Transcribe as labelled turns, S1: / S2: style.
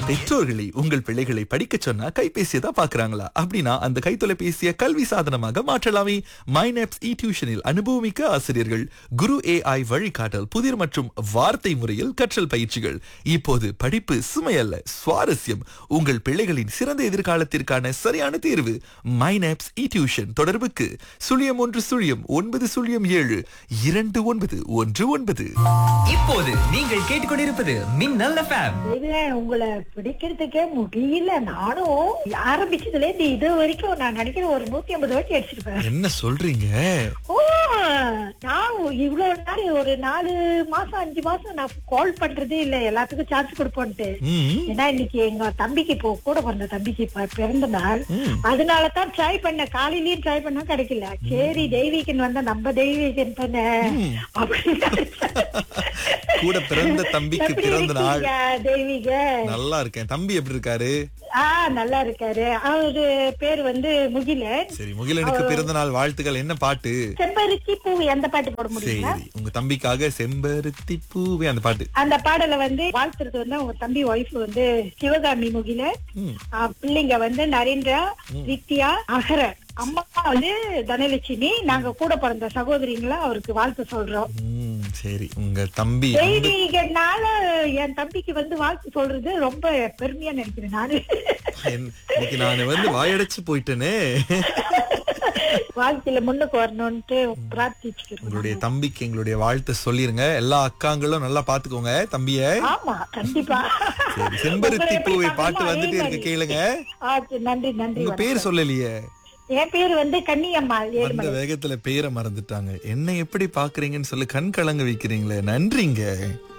S1: பெற்றோர்களை உங்கள் பிள்ளைகளை படிக்க சொன்னா கைபேசியை தான் பாக்குறாங்களா அப்படின்னா அந்த கைத்தொலைபேசியை கல்வி சாதனமாக மாற்றலாமே மைனப்ஸ் இ டியூஷனில் அனுபவமிக்க ஆசிரியர்கள் குரு ஏஐ வழிகாட்டல் புதிர் மற்றும் வார்த்தை முறையில் கற்றல் பயிற்சிகள் இப்போது படிப்பு சுமையல்ல சுவாரஸ்யம் உங்கள் பிள்ளைகளின் சிறந்த எதிர்காலத்திற்கான சரியான தேர்வு மைனப்ஸ் இ டியூஷன் தொடர்புக்கு சுழியம் ஒன்று சுழியம் ஒன்பது சுழியம் ஏழு இரண்டு ஒன்பது ஒன்று ஒன்பது
S2: இப்போது நீங்கள் கேட்டுக்கொண்டிருப்பது மின்னல் எஃப்எம்
S3: இல்ல உங்களை பிடிக்கிறதுக்கே முடியல நானும் ஆரம்பிச்சதுல இருந்து இது வரைக்கும் நான் நினைக்கிறேன் ஒரு நூத்தி ஐம்பது வாட்டி அடிச்சிருப்பேன்
S1: என்ன சொல்றீங்க
S3: ஓ நான் இவ்வளவு நாள் ஒரு நாலு மாசம் அஞ்சு மாசம் நான் கால் பண்றதே இல்ல எல்லாத்துக்கும் சான்ஸ் கொடுப்போன்ட்டு
S1: ம்
S3: ஏன்னா இன்னைக்கு எங்க தம்பிக்கு இப்போ கூட பிறந்த தம்பிக்கு இப்ப பிறந்த நாள்
S1: ம்.
S3: அதனாலதான் ட்ரை பண்ண காலையிலயும் ட்ரை பண்ணா கிடைக்கல சரி தெய்வீகன் வந்தா நம்ம தெய்வீகன் தானே அப்படின்னு நினைச்சேன்.
S1: கூட பிறந்த தம்பிக்கு
S3: எப்படி
S1: பிறந்த நாள்
S3: இருக்கீங்க, தெய்வீக
S1: நல்லா இருக்கேன் தம்பி எப்படி இருக்காரு
S3: ஆ நல்லா இருக்காரு அவரு பேர் வந்து முகிலன்
S1: சரி முகிலனுக்கு பிறந்த நாள் வாழ்த்துக்கள் என்ன பாட்டு
S3: செம்பருத்தி பூ எந்த பாட்டு போட முடியுங்களா
S1: சரி உங்க தம்பிக்காக செம்பருத்தி பூவே அந்த பாட்டு
S3: அந்த பாடல வந்து வாழ்த்துறது வந்து அவங்க தம்பி ஒய்ஃப் வந்து சிவகாமி முகிலன்
S1: ம்.
S3: ஆ, பிள்ளைங்க வந்து நரேந்திரா வித்யா அகரன் அம்மா வந்து தனலட்சுமி நாங்க கூட பிறந்த சகோதரிங்களா அவருக்கு வாழ்த்து சொல்றோம்
S1: ம், சரி உங்க தம்பி வந்து
S3: தெய்வீகனால என் தம்பிக்கு வந்து வாழ்த்து சொல்றது ரொம்ப பெருமையா நினைக்கிறேன் நானு
S1: என்- இன்னைக்கு நான் வந்து வாயடைச்சு போயிட்டேனே
S3: வாழ்க்கையில முன்னுக்கு வரணும்ட்டு பிரார்த்திச்சுக்கிறோம்
S1: உங்களுடைய தம்பிக்கு எங்களுடைய வாழ்த்தை சொல்லிருங்க எல்லா அக்காங்களும் நல்லா பாத்துக்கோங்க தம்பிய
S3: ஆமா கண்டிப்பா
S1: சரி செம்பருத்தி
S3: உங்களை எப்படி
S1: பூவை பாட்டு
S3: பார்க்கணுமோ
S1: வந்துட்டே
S3: அதே
S1: இருக்கு
S3: மாதிரி.
S1: கேளுங்க
S3: ஆ, சரி, நன்றி நன்றி
S1: உங்க பேர் சொல்லலையே
S3: என் பேர் வந்து கன்னியம்மாள்
S1: அந்த
S3: ஏழுமலை
S1: வேகத்துல பேரை மறந்துட்டாங்க என்ன எப்படி பாக்குறீங்கன்னு சொல்லி கண் கலங்க வைக்கிறீங்களே நன்றிங்க